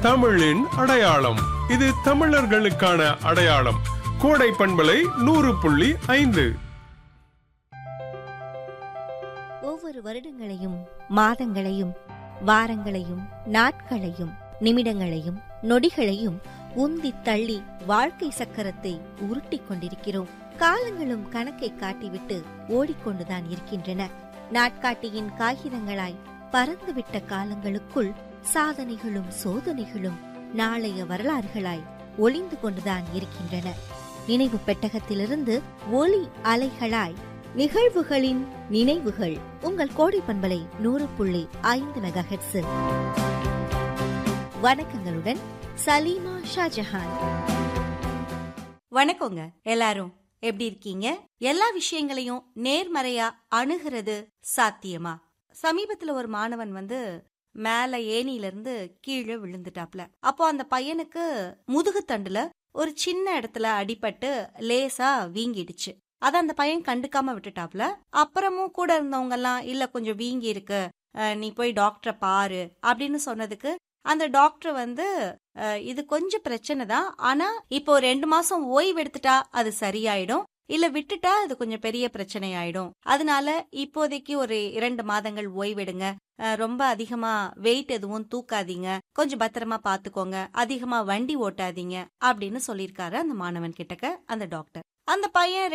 தமிழின் அடையாளம் இது தமிழர்களுக்கான அடையாளம் கோடை பண்பலை நூறு புள்ளி ஐந்து ஒவ்வொரு வருடங்களையும் மாதங்களையும் வாரங்களையும் நாட்களையும் நிமிடங்களையும் நொடிகளையும் உந்தி தள்ளி வாழ்க்கை சக்கரத்தை உருட்டிக் கொண்டிருக்கிறோம் காலங்களும் கணக்கை காட்டிவிட்டு ஓடிக்கொண்டுதான் இருக்கின்றன நாட்காட்டியின் காகிதங்களாய் பறந்துவிட்ட காலங்களுக்குள் சாதனைகளும் சோதனைகளும் நாளைய வரலாறுகளாய் ஒளிந்து கொண்டுதான் இருக்கின்றன நினைவு பெட்டகத்திலிருந்து ஒளி அலைகளாய் நிகழ்வுகளின் நினைவுகள் உங்கள் கோடை பண்பலை நூறு புள்ளி ஐந்து மெகா ஹெட்ஸில் வணக்கங்களுடன் சலீமா ஷாஜஹான் வணக்கங்க எல்லாரும் எப்படி இருக்கீங்க எல்லா விஷயங்களையும் நேர்மறையா அணுகிறது சாத்தியமா சமீபத்துல ஒரு மாணவன் வந்து மேல ஏணில இருந்து கீழே விழுந்துட்டாப்ல அப்போ அந்த பையனுக்கு முதுகுத்தண்டுல ஒரு சின்ன இடத்துல அடிபட்டு லேசா வீங்கிடுச்சு அத அந்த பையன் கண்டுக்காம விட்டுட்டாப்ல அப்புறமும் கூட இருந்தவங்க எல்லாம் இல்ல கொஞ்சம் வீங்கி இருக்கு அஹ், நீ போய் டாக்டரை பாரு அப்படின்னு சொன்னதுக்கு அந்த டாக்டர் வந்து அஹ், இது கொஞ்சம் பிரச்சனை தான் ஆனா இப்போ ஒரு ரெண்டு மாசம் ஓய்வு எடுத்துட்டா அது சரியாயிடும் இல்ல விட்டுட்டா அது கொஞ்சம் பெரிய பிரச்சனை ஆயிடும் அதனால இப்போதைக்கு ஒரு இரண்டு மாதங்கள் ஓய்வெடுங்க அஹ், ரொம்ப அதிகமா வெயிட் எதுவும் தூக்காதீங்க கொஞ்சம் பத்திரமா பாத்துக்கோங்க அதிகமா வண்டி ஓட்டாதீங்க அப்படின்னு சொல்லியிருக்காரு அந்த மாணவன் கிட்டக்க அந்த டாக்டர் அந்த பையன்